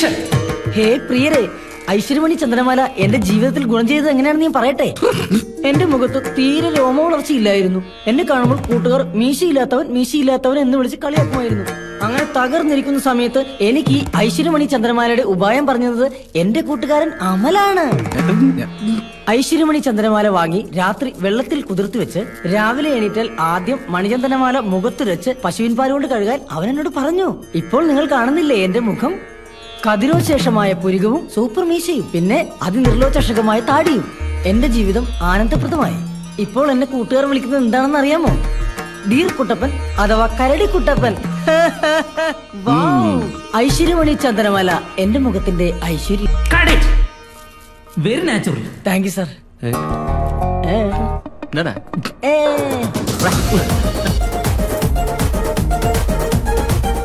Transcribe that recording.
Action ഹേ പ്രിയരെ ഐശ്വര്യമണി ചന്ദ്രമാല എന്റെ ജീവിതത്തിൽ ഗുണം ചെയ്തത് എങ്ങനെയാണെന്ന് ഞാൻ പറയട്ടെ എന്റെ മുഖത്ത് തീരെ രോമ വളർച്ചയില്ലായിരുന്നു എന്നെ കാണുമ്പോൾ കൂട്ടുകാർ മീശയില്ലാത്തവൻ മീശയില്ലാത്തവൻ എന്ന് വിളിച്ച് കളിയാക്കുമായിരുന്നു അങ്ങനെ തകർന്നിരിക്കുന്ന സമയത്ത് എനിക്ക് ഈ ഐശ്വര്യമണി ചന്ദ്രമാലയുടെ ഉപായം പറഞ്ഞത് എന്റെ കൂട്ടുകാരൻ അമലാണ് ഐശ്വര്യമണി ചന്ദ്രമാല വാങ്ങി രാത്രി വെള്ളത്തിൽ കുതിർത്ത് വെച്ച് രാവിലെ എണീറ്റാൽ ആദ്യം മണിചന്ദനമാല മുഖത്തുരച്ച് പശുവിൻ പാൽ കൊണ്ട് കഴുകാൻ അവൻ എന്നോട് പറഞ്ഞു ഇപ്പോൾ നിങ്ങൾ കാണുന്നില്ലേ എന്റെ മുഖം കതിരോശേഷമായ പുരികവും സൂപ്പർ മീശയും പിന്നെ അതിനിർലോചഷകമായ താടിയും എന്റെ ജീവിതം ആനന്ദപ്രദമായി ഇപ്പോൾ എന്നെ കൂട്ടുകാർ വിളിക്കുന്നത് എന്താണെന്ന് അറിയാമോ ഡീർ കുട്ടപ്പൻ അഥവാ കരടി കുട്ടപ്പൻ വൗ! ഐശ്വര്യമണി ചന്ദനമാല എന്റെ മുഖത്തിന്റെ ഐശ്വര്യം correct very natural thank you sir എന്താടാ ഏ